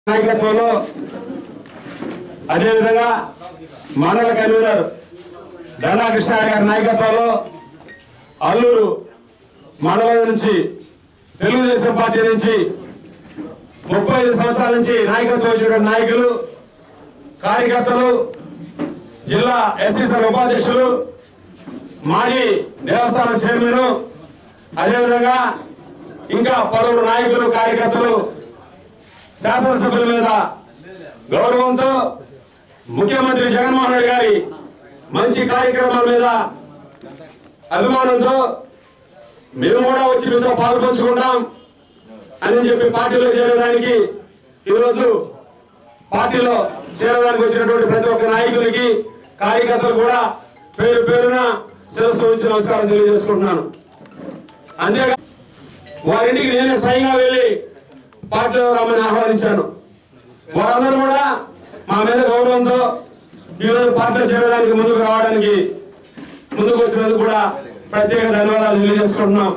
నాయకత్వంలో అదేవిధంగా మండల కన్వీనర్ దండా కృష్ణారి గారి నాయకత్వంలో అల్లూరు మండలం నుంచి తెలుగుదేశం పార్టీ నుంచి ముప్పై ఐదు సంవత్సరాల నుంచి నాయకత్వం వచ్చిన నాయకులు కార్యకర్తలు జిల్లా ఎస్సీసీల ఉపాధ్యక్షులు మాజీ దేవస్థానం చైర్మన్ అదేవిధంగా ఇంకా పలువురు నాయకులు కార్యకర్తలు శాసనసభ్యుల మీద గౌరవంతో ముఖ్యమంత్రి జగన్మోహన్ రెడ్డి గారి మంచి కార్యక్రమాల మీద అభిమానంతో మేము కూడా వచ్చి మీతో పాలు పంచుకుంటాం అని చెప్పి పార్టీలో చేరడానికి ఈరోజు పార్టీలో చేరడానికి వచ్చినటువంటి ప్రతి ఒక్క నాయకులకి కార్యకర్తలు కూడా పేరు పేరున శిరస్సు ఉంచి నమస్కారం తెలియజేసుకుంటున్నాను అంతేగా వారింటికి నేనే స్వయంగా వెళ్ళి పార్టీలో రమ్మని ఆహ్వానించాను వారందరూ కూడా మా మీద గౌరవంతో ఈరోజు పార్టీలో చేరడానికి ముందుకు రావడానికి ముందుకు వచ్చినందుకు కూడా ప్రత్యేక ధన్యవాదాలు తెలియజేసుకుంటున్నాం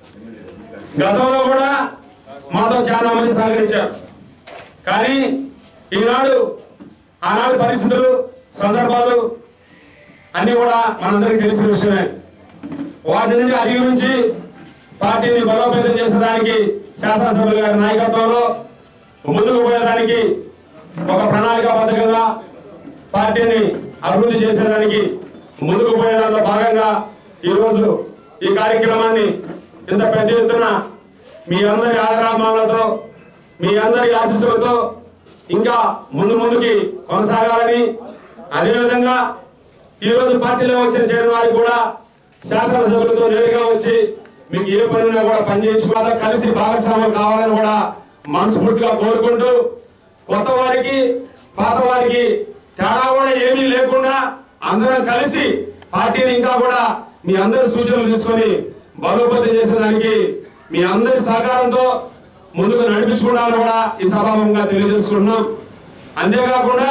గతంలో కూడా మాతో చాలా మంది సహకరించారు కానీ ఈనాడు ఆనాడు పరిస్థితులు సందర్భాలు అన్ని కూడా మనందరికీ తెలిసిన విషయమే వాటి నుండి అధిగమించి పార్టీని బలోపేతం చేసడానికి శాసనసభ్యుల గారి నాయకత్వంలో ముందుకు పోయడానికి ఒక ప్రణాళికాబద్ధంగా పార్టీని అభివృద్ధి చేసేదానికి ముందుకు పోయే దాంట్లో భాగంగా ఈరోజు ఈ కార్యక్రమాన్ని ఇంత పెద్ద ఎత్తున మీ అందరి ఆగ్రామాలతో మీ అందరి ఆశీస్సులతో ఇంకా ముందు ముందుకి కొనసాగాలని అదేవిధంగా ఈరోజు పార్టీలో వచ్చిన చేరిన వారికి కూడా శాసనసభ్యులతో నేరుగా వచ్చి మీకు ఏ పని ఉన్నా కూడా పనిచేయించుకోవాలా కలిసి భాగస్వామ్యం కావాలని కూడా మనస్ఫూర్తిగా కోరుకుంటూ కొత్త వారికి పాత వారికి తేడా కూడా ఏమీ లేకుండా అందరం కలిసి పార్టీని ఇంకా కూడా మీ అందరి సూచనలు తీసుకొని బలోపేతం చేసేదానికి మీ అందరి సహకారంతో ముందుకు నడిపించుకుంటామని కూడా ఈ సభాముఖంగా తెలియజేసుకుంటున్నాం అంతేకాకుండా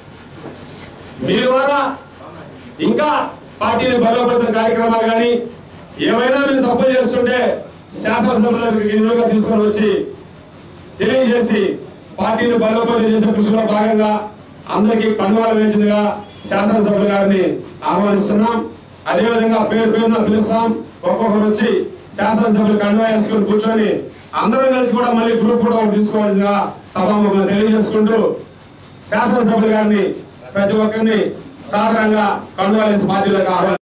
మీ ద్వారా ఇంకా పార్టీని బలోపేత కార్యక్రమాలు కానీ ఏమైనా మీరు తప్పులు చేస్తుంటే శాసనసభలకు ఎదురుగా తీసుకొని వచ్చి తెలియజేసి పార్టీని బలోపేతం చేసే కృషిలో భాగంగా అందరికీ కండువాలు వేసిందిగా శాసనసభ్యుల గారిని ఆహ్వానిస్తున్నాం అదేవిధంగా పేరు పేరున పిలుస్తాం ఒక్కొక్కరు వచ్చి శాసనసభ్యులు కండువా వేసుకొని కూర్చొని అందరూ కలిసి కూడా మళ్ళీ గ్రూప్ ఫోటో ఒకటి తీసుకోవాల్సిందిగా సభాముఖంగా తెలియజేసుకుంటూ శాసనసభ్యుల గారిని ప్రతి ఒక్కరిని సాధారణంగా కండువా వేసి పార్టీలకు ఆహ్వానిస్తున్నాం